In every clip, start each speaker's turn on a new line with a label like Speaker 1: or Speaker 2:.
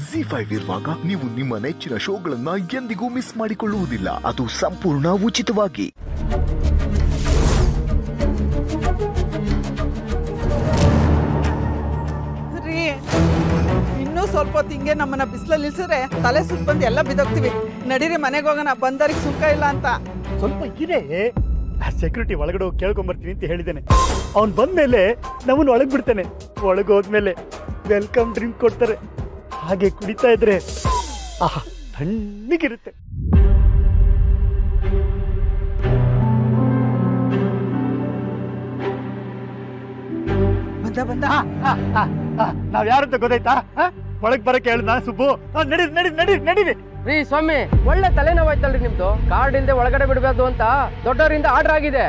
Speaker 1: G five ಇರುವಾಗ ನೀವು ನಿಮ್ಮ ನೆಚ್ಚಿನ ಶೋಗಳನ್ನ ಎಂದಿಗೂ ಮಿಸ್ ಮಾಡಿಕೊಳ್ಳುವುದಿಲ್ಲ ಅದು ಸಂಪೂರ್ಣ ಉಚಿತವಾಗಿ
Speaker 2: ರೀ ಇನ್ನೂ ಸ್ವಲ್ಪ ಹೊತ್ತು ಹಿಂಗೆ ನಮ್ಮನ್ನ ಬಿಸಿಲಲ್ಲಿ ನಿಲ್ಸಿದ್ರೆ ತಲೆ ಸುತ್ತ ಬಂದು ಎಲ್ಲ ಬಿದ್ದೋಗ್ತೀವಿ ನಡೀರಿ ಮನೆಗೆ ಹೋಗೋಣ ಬಂದರಿಗೆ ಸುಖ ಇಲ್ಲ ಅಂತ
Speaker 3: ಸ್ವಲ್ಪ ಇದೆ ಸೆಕ್ಯೂರಿಟಿ ಒಳಗಡೆ ಹೋಗಿ ಕೇಳ್ಕೊಂಬರ್ತೀನಿ ಅಂತ ಹೇಳಿದ್ದೇನೆ ಅವ್ನು ಬಂದ್ಮೇಲೆ ನಮ್ಮನ್ನು ಒಳಗೆ ಬಿಡ್ತಾನೆ ಒಳಗೆ ಹೋದ್ಮೇಲೆ ವೆಲ್ಕಮ್ ಡ್ರಿಂಕ್ ಕೊಡ್ತಾರೆ ಹಾಗೆ ಕುಡಿತಾ ಇದ್ರೆ ಆಹಾ ತಣ್ಣಗಿರುತ್ತೆ
Speaker 2: ಬಂದ ಬಂದ
Speaker 3: ನಾವ್ ಯಾರಂತ ಗೊತ್ತಾಯ್ತಾ ಒಳಗೆ ಬರಕ್ಕೆ ಹೇಳಿದ ಸುಬ್ಬು ಆ, ನಡೀರಿ ನಡೀರಿ ನಡೀರಿ ನಡೀರಿ
Speaker 4: ರೀ ಸ್ವಾಮಿ ಒಳ್ಳೆ ತಲೆನೋವಾಯ್ತಲ್ರಿ ನಿಮ್ದು ಕಾರ್ಡ್ ಇಲ್ದೆ ಒಳಗಡೆ ಬಿಡಬೇಕು ಅಂತ ದೊಡ್ಡವರಿಂದ ಆರ್ಡರ್ ಆಗಿದೆ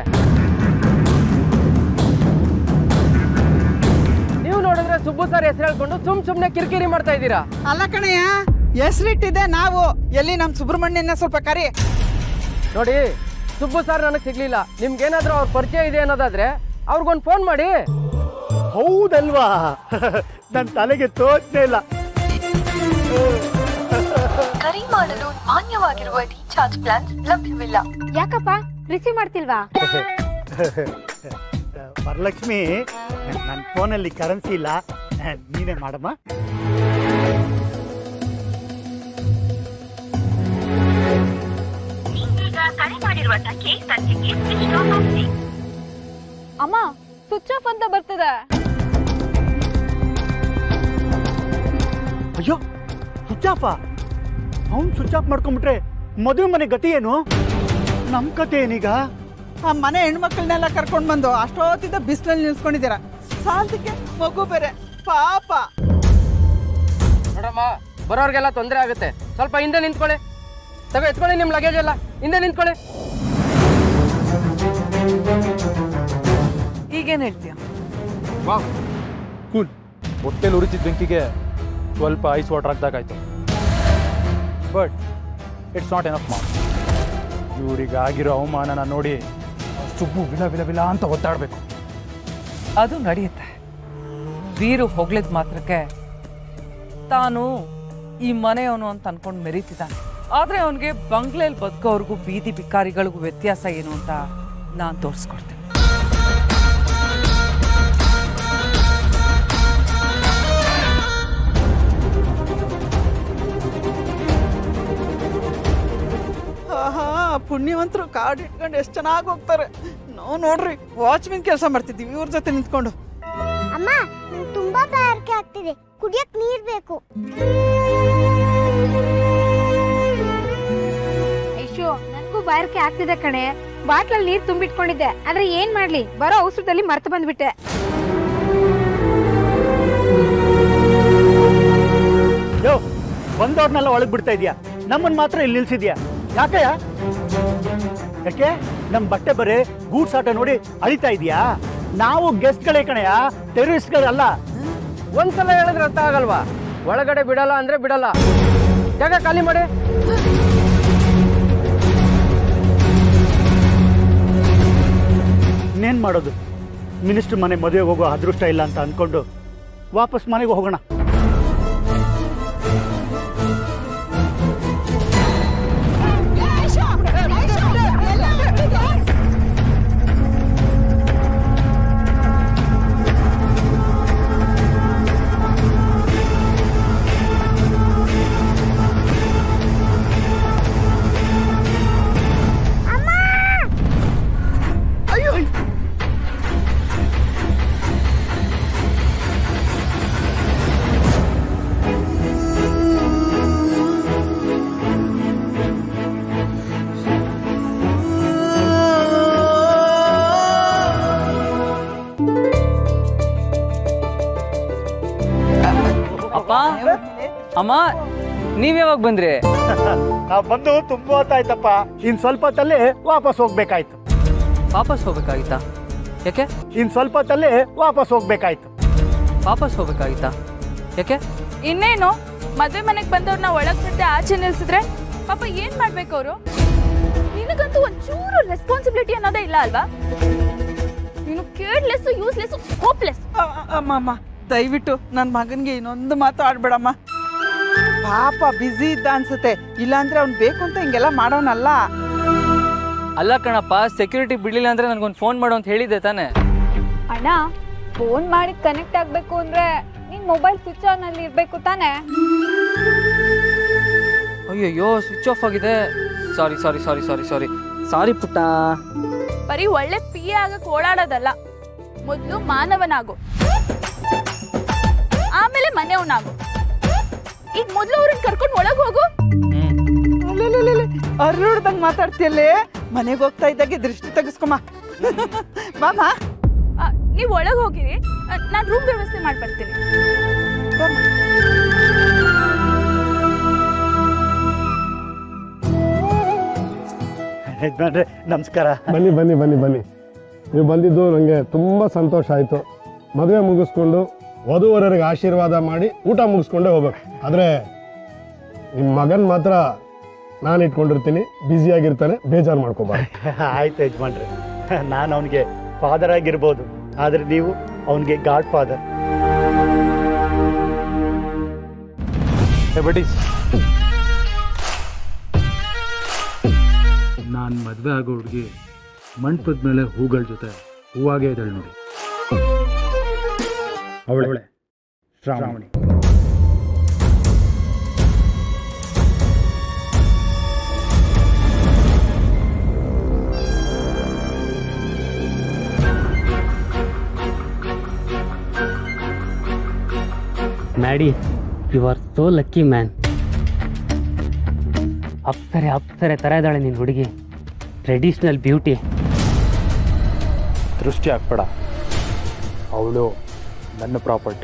Speaker 4: ನೀವು ನೋಡಿದ್ರೆ ಸುಬ್ಬು ಸರ್ ಹೆಸರು ಹೇಳ್ಕೊಂಡು ಸುಮ್ ಸುಮ್ನೆ ಕಿರಿಕಿರಿ ಮಾಡ್ತಾ ಇದ್ದೀರಾ
Speaker 2: ಅಲ್ಲ ಕಣಯ್ಯ ಹೆಸರಿಟ್ಟಿದೆ ನಾವು ಎಲ್ಲಿ ನಮ್ಮ ಸುಬ್ರಹ್ಮಣ್ಯನ ಸ್ವಲ್ಪ ಕರಿ
Speaker 4: ನೋಡಿ ಸುಬ್ಬು ಸರ್ ನನಗೆ ಸಿಗ್ಲಿಲ್ಲ ನಿಮ್ಗೇನಾದ್ರೂ ಅವ್ರ ಪರಿಚಯ ಇದೆ ಅನ್ನೋದಾದ್ರೆ ಅವ್ರಿಗೊಂದು ಫೋನ್ ಮಾಡಿ
Speaker 3: ಹೌದಲ್ವಾ ನನ್ನ ತಲೆಗೆ ತೋಚನೆ ಇಲ್ಲ
Speaker 5: ಕರೆ ಮಾಡಲು ಮಾನ್ಯವಾಗಿರುವ ರೀಚಾರ್ಜ್ ಪ್ಲಾನ್ ಲಭ್ಯವಿಲ್ಲ
Speaker 6: ಯಾಕಪ್ಪ ರಿಸೀವ್ ಮಾಡ್ತಿಲ್ವಾ
Speaker 3: ವರಲಕ್ಷ್ಮಿ ನನ್ನ ಫೋನಲ್ಲಿ ಕರೆನ್ಸಿ ಇಲ್ಲ ನೀನೇ ಮಾಡಮ್ಮ
Speaker 5: ಕರೆ ಮಾಡಿರುವ ಸಂಖ್ಯೆ ಸದ್ಯಕ್ಕೆ ಸ್ವಿಚ್ ಆಫ್ ಆಗಿದೆ
Speaker 6: ಅಮ್ಮ ಸ್ವಿಚ್ ಆಫ್ ಅಂತ ಬರ್ತದೆ
Speaker 3: ಅಯ್ಯೋ ಸ್ವಿಚ್ ಆಫ್ ಅವ್ನು ಸ್ವಿಚ್ ಆಫ್ ಮಾಡ್ಕೊಂಡ್ಬಿಟ್ರೆ ಮದುವೆ ಮನೆ ಗತಿ ಏನು ನಮ್ಮ ಕತೆ ಏನೀಗ
Speaker 2: ಆ ಮನೆ ಹೆಣ್ಮಕ್ಳನ್ನೆಲ್ಲ ಕರ್ಕೊಂಡು ಬಂದು ಅಷ್ಟೊತ್ತಿದ್ದ ಬಿಸಿಲಲ್ಲಿ ನಿಲ್ಸ್ಕೊಂಡಿದ್ದೀರ ಸಾಲದಕ್ಕೆ ಮಗು ಬೇರೆ ಪಾಪ
Speaker 4: ನೋಡಮ್ಮ ಬರೋರ್ಗೆಲ್ಲ ತೊಂದರೆ ಆಗುತ್ತೆ ಸ್ವಲ್ಪ ಹಿಂದೆ ನಿಂತ್ಕೊಳ್ಳಿ ತಗೋ ಎತ್ಕೊಳ್ಳಿ ನಿಮ್ ಲಗೇಜ್ ಎಲ್ಲ ಹಿಂದೆ ನಿಂತ್ಕೊಳ್ಳಿ
Speaker 2: ಈಗೇನು ಹೇಳ್ತೀಯ
Speaker 7: ಕೂಲ್ ಹೊಟ್ಟೆಲಿ ಉರಿತಿದ್ದ ಬೆಂಕಿಗೆ ಸ್ವಲ್ಪ ಐಸ್ ವಾಟರ್ ಹಾಕ್ದಾಗಾಯ್ತು ಬಟ್ ಇಟ್ಸ್ ನಾಟ್ ಎನಫ್ ಮಾ ಇವ್ರಿಗೆ ಆಗಿರೋ ಅವಮಾನನ ನೋಡಿ ಸುಬ್ಬು ವಿಲ ವಿಲ ವಿಲ ಅಂತ ಒತ್ತಾಡಬೇಕು
Speaker 8: ಅದು ನಡೆಯುತ್ತೆ ವೀರು ಹೊಗಳಿದ ಮಾತ್ರಕ್ಕೆ ತಾನು ಈ ಮನೆಯವನು ಅಂತ ಅನ್ಕೊಂಡು ಮೆರೀತಿದ್ದಾನೆ ಆದರೆ ಅವನಿಗೆ ಬಂಗ್ಲೆಯಲ್ಲಿ ಬದುಕೋರ್ಗೂ ಬೀದಿ ಬಿಕಾರಿಗಳಿಗೂ ವ್ಯತ್ಯಾಸ ಏನು ಅಂತ ನಾನು ತೋರಿಸ್ಕೊಡ್ತೀನಿ
Speaker 2: ಆಹಾ ಪುಣ್ಯವಂತರು ಕಾರ್ಡ್ ಇಟ್ಕೊಂಡು ಎಷ್ಟು ಚೆನ್ನಾಗಿ ಹೋಗ್ತಾರೆ ನಾವು ನೋಡ್ರಿ ವಾಚ್ಮೆನ್ ಕೆಲಸ ಮಾಡ್ತಿದ್ದೀವಿ ಇವ್ರ ಜೊತೆ ನಿಂತ್ಕೊಂಡು
Speaker 6: ಅಮ್ಮ ನಂಗೆ ತುಂಬಾ ಬಾಯಾರಿಕೆ ಆಗ್ತಿದೆ ಕುಡಿಯಕ್ ನೀರ್ ಬೇಕು ಐಶು ನನಗೂ ಬಾಯಾರಿಕೆ ಆಗ್ತಿದೆ ಕಣೆ ಬಾಟ್ಲಲ್ಲಿ ನೀರ್ ತುಂಬಿಟ್ಕೊಂಡಿದ್ದೆ ಆದ್ರೆ ಏನ್ ಮಾಡ್ಲಿ ಬರೋ ಔಷಧದಲ್ಲಿ ಮರ್ತು ಬಂದ್ಬಿಟ್ಟೆ
Speaker 3: ಯೋ ಬಂದವ್ರನ್ನೆಲ್ಲ ಒಳಗೆ ಬಿಡ್ತಾ ಇದೀಯಾ ನಮ್ಮನ್ನ ಮಾತ್ರ ಇಲ್ಲಿ ನಿಲ್ಸಿದ್ಯಾ ಯಾಕಯ್ಯ ಯಾಕೆ ನಮ್ಮ ಬಟ್ಟೆ ಬರೆ ಗೂಡ್ಸ್ ಆಟ ನೋಡಿ ಅಳಿತಾ ಇದೀಯಾ ನಾವು ಗೆಸ್ಟ್ಗಳೇ ಕಣಯ್ಯ ಟೆರರಿಸ್ಟ್ಗಳಲ್ಲ
Speaker 4: ಒಂದ್ಸಲ ಹೇಳಿದ್ರೆ ಅರ್ಥ ಆಗಲ್ವಾ ಒಳಗಡೆ ಬಿಡಲ್ಲ ಅಂದ್ರೆ ಬಿಡಲ್ಲ ಜಾಗ ಖಾಲಿ ಮಾಡಿ
Speaker 3: ಇನ್ನೇನ್ ಮಾಡೋದು ಮಿನಿಸ್ಟರ್ ಮನೆ ಮದುವೆಗೆ ಹೋಗೋ ಅದೃಷ್ಟ ಇಲ್ಲ ಅಂತ ಅನ್ಕೊಂಡು ವಾಪಸ್ ಮನೆಗೆ ಹೋಗೋಣ
Speaker 8: ಅಪ್ಪ ಅಮ್ಮ ನೀವ್ ಯಾವಾಗ ಬಂದ್ರಿ
Speaker 3: ನಾವು ಬಂದು ತುಂಬಾ ಹೊತ್ತಾಯ್ತಪ್ಪ ಇನ್ ಸ್ವಲ್ಪ ಹೊತ್ತಲ್ಲಿ ವಾಪಸ್ ಹೋಗ್ಬೇಕಾಯ್ತು
Speaker 8: ವಾಪಸ್ ಹೋಗ್ಬೇಕಾಗಿತ್ತಾ ಯಾಕೆ
Speaker 3: ಇನ್ ಸ್ವಲ್ಪ ಹೊತ್ತಲ್ಲಿ ವಾಪಸ್ ಹೋಗ್ಬೇಕಾಯ್ತು
Speaker 8: ವಾಪಸ್ ಹೋಗ್ಬೇಕಾಗಿತ್ತಾ ಯಾಕೆ
Speaker 9: ಇನ್ನೇನು ಮದ್ವೆ ಮನೆಗೆ ಬಂದವ್ರನ್ನ ಒಳಗ್ ಬಿಟ್ಟೆ ಆಚೆ ನಿಲ್ಸಿದ್ರೆ ಪಾಪ ಏನ್ ಮಾಡ್ಬೇಕು ಅವರು ನಿನಗಂತೂ ಒಂಚೂರು ರೆಸ್ಪಾನ್ಸಿಬಿಲಿಟಿ ಅನ್ನೋದೇ ಇಲ್ಲ ಅಲ್ವಾ ನೀನು ಕೇರ್ಲೆಸ್ ಯೂಸ್ಲೆಸ್ ಹೋಪ್ಲೆಸ್
Speaker 2: ಅ- ಅ- ಅಮ್ಮ ಅಮ್ಮ ದಯವಿಟ್ಟು ನನ್ನ ಮಗನಿಗೆ ಇನ್ನೊಂದು ಮಾತು ಆಡ್ಬೇಡಮ್ಮ ಪಾಪ ಬ್ಯುಸಿ ಇದ್ದ ಅನ್ಸುತ್ತೆ ಇಲ್ಲಾಂದ್ರೆ ಅವ್ನು ಬೇಕು ಅಂತ ಹಿಂಗೆಲ್ಲ ಮಾಡೋನಲ್ಲ
Speaker 4: ಅಲ್ಲ ಕಣಪ್ಪ ಸೆಕ್ಯೂರಿಟಿ ಬಿಡ್ಲಿಲ್ಲ ಅಂದ್ರೆ ನನ್ಗೊಂದು ಫೋನ್ ಮಾಡು ಅಂತ ಹೇಳಿದ್ದೆ ತಾನೆ
Speaker 9: ಅಣ್ಣ ಫೋನ್ ಮಾಡಿ ಕನೆಕ್ಟ್ ಆಗ್ಬೇಕು ಅಂದ್ರೆ ನಿನ್ ಮೊಬೈಲ್ ಸ್ವಿಚ್ ಆನ್ ಅಲ್ಲಿ ಇರ್ಬೇಕು ತಾನೇ
Speaker 4: ಅಯ್ಯಯ್ಯೋ ಸ್ವಿಚ್ ಆಫ್ ಆಗಿದೆ ಸಾರಿ ಸಾರಿ ಸಾರಿ ಸಾರಿ ಸಾರಿ ಸಾರಿ ಪುಟ್ಟ
Speaker 9: ಬರೀ ಒಳ್ಳೆ ಪಿ ಆಗಕ್ ಓಡಾಡೋದಲ್ಲ ಮೊದಲು ಮಾನವನಾಗು ಆಮೇಲೆ ಮನೆಯವನಾಗು ಈಗ ಮೊದಲು ಅವ್ರನ್ನ ಕರ್ಕೊಂಡು ಒಳಗೆ ಹೋಗು
Speaker 2: ಅರ್ರೋಡ್ದಂಗ್ ಮಾತಾಡ್ತಿಯಲ್ಲೇ ಮನೆಗೆ ಹೋಗ್ತಾ ಇದ್ದಾಗೆ ದೃಷ್ಟಿ ತೆಗಿಸ್ಕೊಮ್ಮ ಮಾಮ
Speaker 9: ನೀವು ಒಳಗೆ ಹೋಗಿರಿ ನಾನು ರೂಮ್ ವ್ಯವಸ್ಥೆ ಮಾಡ್ಬರ್ತೀನಿ
Speaker 3: ಯಜಮಾನ್ರೆ ನಮಸ್ಕಾರ
Speaker 10: ಬನ್ನಿ ಬನ್ನಿ ಬನ್ನಿ ಬನ್ನಿ ನೀವು ಬಂದಿದ್ದು ನನಗೆ ತುಂಬ ಸಂತೋಷ ಆಯಿತು ಮದುವೆ ಮುಗಿಸ್ಕೊಂಡು ವಧುವರರಿಗೆ ಆಶೀರ್ವಾದ ಮಾಡಿ ಊಟ ಮುಗಿಸ್ಕೊಂಡೇ ಹೋಗ್ಬೇಕು ಆದರೆ ನಿಮ್ಮ ಮಗನ ಮಾತ್ರ ನಾನು ಇಟ್ಕೊಂಡಿರ್ತೀನಿ ಬ್ಯುಸಿಯಾಗಿರ್ತಾನೆ ಬೇಜಾರು ಮಾಡ್ಕೋಬಾರ್ದು
Speaker 3: ಆಯ್ತು ಯಜಮಾನ್ರೆ ನಾನು ಅವನಿಗೆ ಫಾದರ್ ಆಗಿರ್ಬೋದು ಆದರೆ ನೀವು ಅವನಿಗೆ ಗಾಡ್ ಫಾದರ್
Speaker 7: ಬಡೀಸ್ ನಾನು ಮದುವೆ ಆಗೋ ಹುಡುಗಿ ಮಂಟಪದ ಮೇಲೆ ಹೂಗಳ ಜೊತೆ ಹೂವಾಗೇ ಇದ್ದಾಳೆ ನೋಡಿ ಅವಳೆ Shravani
Speaker 11: Maddy you are so lucky man ಅಪ್ಸರೆ ಅಪ್ಸರೆ ಥರ ಇದ್ದಾಳೆ ನಿನ್ನ ಹುಡುಗಿ ಟ್ರೆಡಿಷ್ನಲ್ ಬ್ಯೂಟಿ
Speaker 7: ದೃಷ್ಟಿ ಹಾಕ್ಬೇಡ ಅವಳು ನನ್ನ ಪ್ರಾಪರ್ಟಿ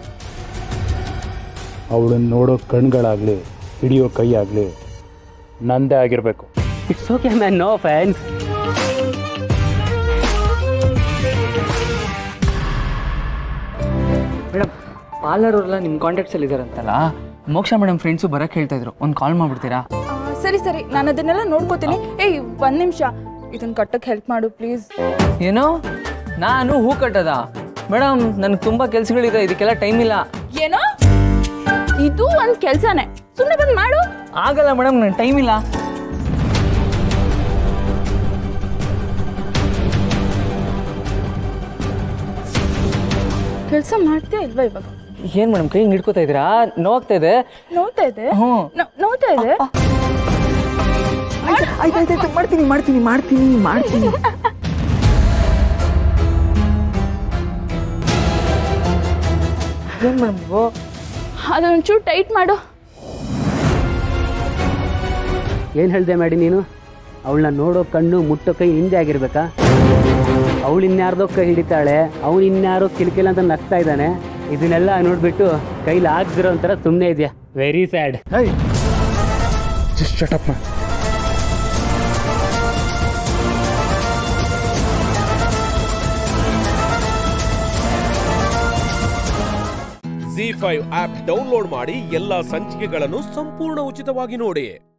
Speaker 7: ಅವಳನ್ನ ನೋಡೋ ಕಣ್ಗಳಾಗಲಿ ಹಿಡಿಯೋ ಕೈ ಆಗಲಿ ನಂದೇ ಆಗಿರಬೇಕು
Speaker 11: it's okay man no fans
Speaker 4: madam parlour ಅವರೆಲ್ಲ ನಿಮ್ಮ ಕಾಂಟ್ಯಾಕ್ಟ್ಸಲ್ಲಿ ಇದ್ದಾರಂತಲ್ಲ ಮೋಕ್ಷ ಮೇಡಮ್ ಫ್ರೆಂಡ್ಸು ಬರಕ್ಕೆ ಹೇಳ್ತಾ ಇದ್ರು ಒಂದು ಕಾಲ್ ಮಾಡ್ಬಿಡ್ತೀರಾ
Speaker 9: ಸರಿ ಸರಿ ನಾನು ಅದನ್ನೆಲ್ಲ ನೋಡ್ಕೋತೀನಿ ಏಯ್ ಒಂದ್ ನಿಮಿಷ ಇದನ್ನ ಕಟ್ಟಕ್ಕೆ ಹೆಲ್ಪ್ ಮಾಡು ಪ್ಲೀಸ್
Speaker 4: ಏನೋ ನಾನು ಹೂ ಕಟ್ಟದ ಮೇಡಮ್ ನನಗೆ ತುಂಬ ಕೆಲಸಗಳಿದೆ ಇದಕ್ಕೆಲ್ಲ ಟೈಮ್ ಇಲ್ಲ
Speaker 9: ಏನೋ ಇದು ಒಂದ್ ಕೆಲ್ಸನೇ ಸುಮ್ಮನೆ ಬಂದು ಮಾಡು
Speaker 4: ಆಗಲ್ಲ ಮೇಡಮ್ ನನಗೆ ಟೈಮ್ ಇಲ್ಲ
Speaker 9: ಕೆಲಸ ಮಾಡ್ತೀಯಾ ಇಲ್ವಾ ಇವಾಗ
Speaker 4: ಏನು ಮೇಡಮ್ ಕೈ ಹಿಡ್ಕೋತಾ ಇದ್ದೀರಾ ನೋವಾಗ್ತಾ ಇದೆ
Speaker 9: ನೋಡ್ತಾ ಇದೆ
Speaker 4: ಹ್ಞೂ
Speaker 9: ನೋ- ನೋಡ್ತಾ ಇದೆ
Speaker 2: ಆಯ್ತಾಯ್ತಾಯ್ತು ಮಾಡ್ತೀನಿ ಮಾಡ್ತೀನಿ ಮಾಡ್ತೀನಿ ಮಾಡ್ತೀನಿ
Speaker 4: ಏನು ಮೇಡಮ್ ನೀವು
Speaker 9: ಅದೊಂಚೂರು ಟೈಟ್ ಮಾಡು
Speaker 11: ಏನು ಹೇಳಿದೆ ಮ್ಯಾಡಿ ನೀನು ಅವಳನ್ನ ನೋಡೋ ಕಣ್ಣು ಮುಟ್ಟೋ ಕೈ ಹಿಂದೆ ಆಗಿರ್ಬೇಕಾ ಅವಳು ಇನ್ಯಾರ್ದೋ ಕೈ ಹಿಡಿತಾಳೆ ಅವನು ಇನ್ಯಾರೋ ಕಿಲ್ಕಿಲ್ಲ ಅಂತ ನಗ್ತಾ ಇದ್ದಾನೆ ಇದನ್ನೆಲ್ಲ ನೋಡ್ಬಿಟ್ಟು ಕೈಲಿ ಆಗ್ದಿರೋ ಒಂಥರ ಸುಮ್ಮನೆ ಇದೆಯಾ ವೆರಿ ಸ್ಯಾಡ್
Speaker 7: ಜಸ್ಟ್ ಶಟಪ್ ಮಾ
Speaker 12: ಜಿ ಫೈವ್ ಆಪ್ ಡೌನ್ಲೋಡ್ ಮಾಡಿ ಎಲ್ಲಾ ಸಂಚಿಕೆಗಳನ್ನು ಸಂಪೂರ್ಣ ಉಚಿತವಾಗಿ ನೋಡಿ